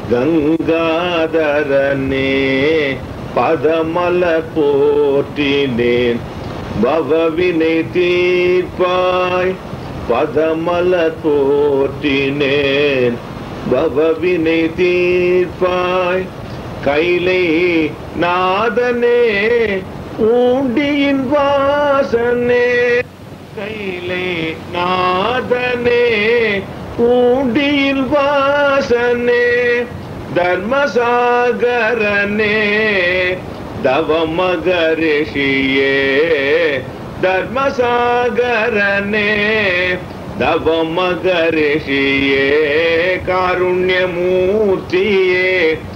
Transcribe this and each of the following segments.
கங்காதரனே பதமல போற்றினேன் பவவினை தீர்ப்பாய் பதமல போற்றினேன் பவவினை தீர்ப்பாய் கைலை நாதனே ஊண்டியின் வாசனே கைலை நாதனே ஊண்டியில் வாசனே தர்மசாகரனே தவமகரிஷியே தர்மசாகரனே தவமகரிஷியே காருண்யமூர்த்தியே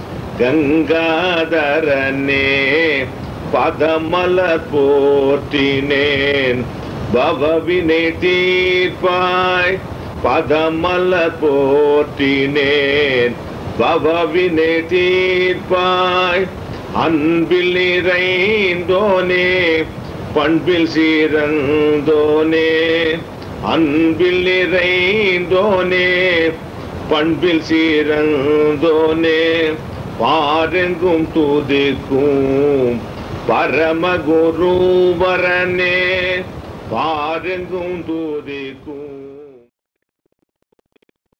கங்காதரனே பதமலர் போற்றினேன் பவவினை தீர்ப்பாய் பதமலர் போற்றினேன் பவவினை தீர்ப்பாய் அன்பில் நிறைந்தோனே பண்பில் சீரந்தோனே அன்பில் நிறைந்தோனே பண்பில் சீரந்தோனே பாரெங்கும் துதிக்கும் பரமகுருவரனே பாரெங்கும் துதிக்கும்